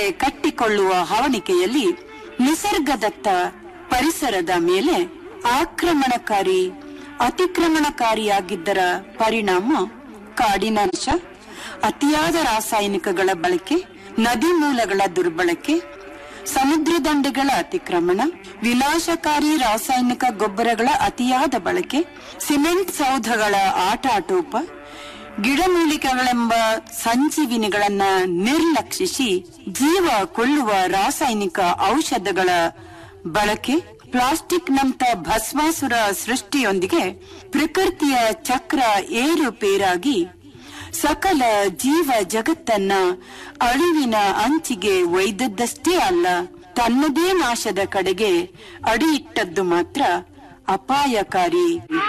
ಕಟ್ಟಿಕೊಳ್ಳುವ ಹವಣಿಕೆಯಲ್ಲಿ ನಿಸರ್ಗದತ್ತ ಪರಿಸರದ ಮೇಲೆ ಆಕ್ರಮಣಕಾರಿ ಅತಿಕ್ರಮಣಕಾರಿಯಾಗಿದ್ದರ ಪರಿಣಾಮ ಕಾಡಿನ ನಾಶ ಅತಿಯಾದ ರಾಸಾಯನಿಕಗಳ ಬಳಕೆ ನದಿ ಮೂಲಗಳ ದುರ್ಬಳಕೆ ಸಮುದ್ರ ದಂಡೆಗಳ ಅತಿಕ್ರಮಣ ವಿನಾಶಕಾರಿ ರಾಸಾಯನಿಕ ಗೊಬ್ಬರಗಳ ಅತಿಯಾದ ಬಳಕೆ ಸಿಮೆಂಟ್ ಸೌಧಗಳ ಆಟಾಟೋಪ ಗಿಡಮೂಲಿಕೆಗಳೆಂಬ ಸಂಜೀವಿನಿಗಳನ್ನ ನಿರ್ಲಕ್ಷಿಸಿ ಜೀವ ಕೊಳ್ಳುವ ರಾಸಾಯನಿಕ ಔಷಧಗಳ ಬಳಕೆ ಪ್ಲಾಸ್ಟಿಕ್ನಂತ ಭಸ್ಮಾಸುರ ಸೃಷ್ಟಿಯೊಂದಿಗೆ ಪ್ರಕೃತಿಯ ಚಕ್ರ ಏರುಪೇರಾಗಿ ಸಕಲ ಜೀವ ಜಗತ್ತನ್ನ ಅಳಿವಿನ ಅಂಚಿಗೆ ಒಯ್ದದ್ದಷ್ಟೇ ಅಲ್ಲ ತನ್ನದೇ ನಾಶದ ಕಡೆಗೆ ಅಡಿಯಿಟ್ಟದ್ದು ಮಾತ್ರ ಅಪಾಯಕಾರಿ